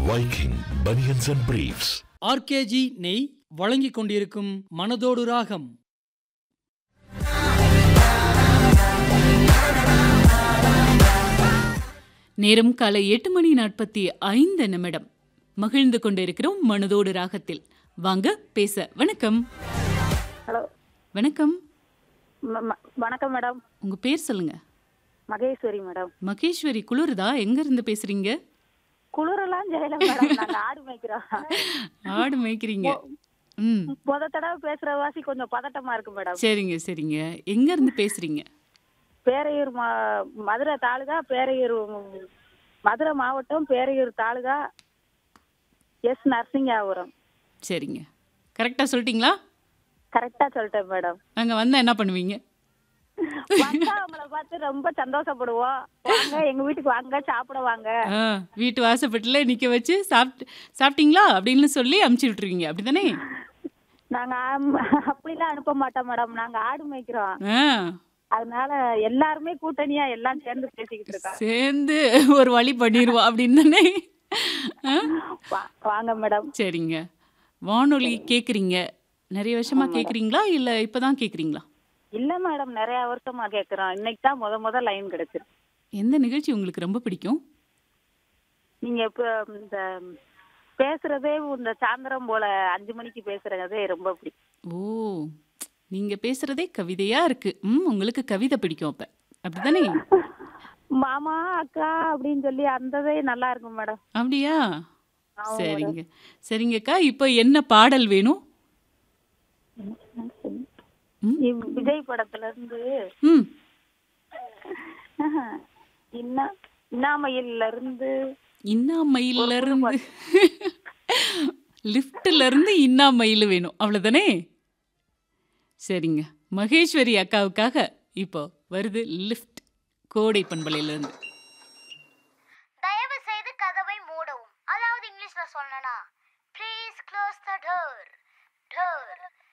Viking Bunions and Briefs. RKG நெய் வழங்கிக் கொண்டிருக்கும் மனதோடு ராகம் நேரம் காலை எட்டு மணி நாற்பத்தி ஐந்து நிமிடம் மகிழ்ந்து கொண்டிருக்கிறோம் மனதோடு ராகத்தில் வாங்க பேச வணக்கம் ஹலோ வணக்கம் ம- ம- வணக்கம் மேடம் உங்க பேர் சொல்லுங்க மகேஸ்வரி மேடம் மகேஸ்வரி குளிருதா எங்க இருந்து பேசுறீங்க குளிரெல்லாம் ஜெயல மேடம் நாங்க ஆடு மேய்க்கிறோம் ஆடு மேய்க்கிறீங்க ம் முத தடவை பேசுற வாசி கொஞ்சம் பதட்டமா இருக்கு மேடம் சரிங்க சரிங்க எங்க இருந்து பேசுறீங்க பேரையூர் மா மதுரை தாலுகா பேரையூர் ம், மதுரை மாவட்டம் பேரையூர் தாலுகா எஸ் நரசிங்காபுரம் சரிங்க கரெக்டா சொல்லிட்டீங்களா கரெக்டா சொல்லிட்டேன் மேடம் அங்க வந்தா என்ன பண்ணுவீங்க வந்தா உங்களை பார்த்து ரொம்ப சந்தோஷப்படுவோம் வாங்க எங்க வீட்டுக்கு வாங்க சாப்பிட வாங்க ஆ, வீட்டு வாசப்பட்டுல நிக்க வச்சு சாப்பிட்டு சாப்பிட்டீங்களா அப்படின்னு சொல்லி அமுச்சு விட்டுருவீங்க அப்படிதானே நாங்க ஆம், அப்படிலாம் அனுப்ப மாட்டோம் மேடம் நாங்க ஆடு மேய்க்கிறோம் ஆ அதனால எல்லாருமே கூட்டணியா எல்லாம் சேர்ந்து பேசிக்கிட்டு இருக்கோம் சேர்ந்து ஒரு வழி பண்ணிடுவோம் அப்படின்னு தானே ஆ? வா- வாங்க மேடம் சரிங்க வானொலி கேக்குறீங்க நிறைய வருஷமா கேக்குறீங்களா இல்ல இப்பதான் கேக்குறீங்களா இல்ல மேடம் நிறைய வருஷமா கேக்குறோம் இன்னைக்கு தான் முத முத லைன் கிடைச்சிருக்கு எந்த நிகழ்ச்சி உங்களுக்கு ரொம்ப பிடிக்கும் நீங்க இப்ப இந்த பேசுறதே இந்த சாயந்தரம் போல அஞ்சு மணிக்கு பேசுறதே ரொம்ப பிடிக்கும் ஓ நீங்க பேசுறதே கவிதையா இருக்கு ம் உங்களுக்கு கவிதை பிடிக்கும் அப்ப அப்படிதானே மாமா அக்கா அப்படின்னு சொல்லி அந்ததே நல்லா இருக்கும் மேடம் அப்படியா ஆமா சரிங்க சரிங்கக்கா இப்போ என்ன பாடல் வேணும் ம்? இவ்- விஜய் படத்துல இருந்து ம் இன்னா இன்னாமையில இருந்து இன்னாமயில இருந்து லிஃப்ட்ல இருந்து இன்னா மயில் வேணும் அவ்வளவுதானே சரிங்க மகேஸ்வரி அக்காவுக்காக இப்போ வருது லிஃப்ட் கோடை பண்பலையில இருந்து தயவு செய்து கதவை மூடவும் அதாவது இங்கிலீஷ்ல சொல்லணும்னா please close the door door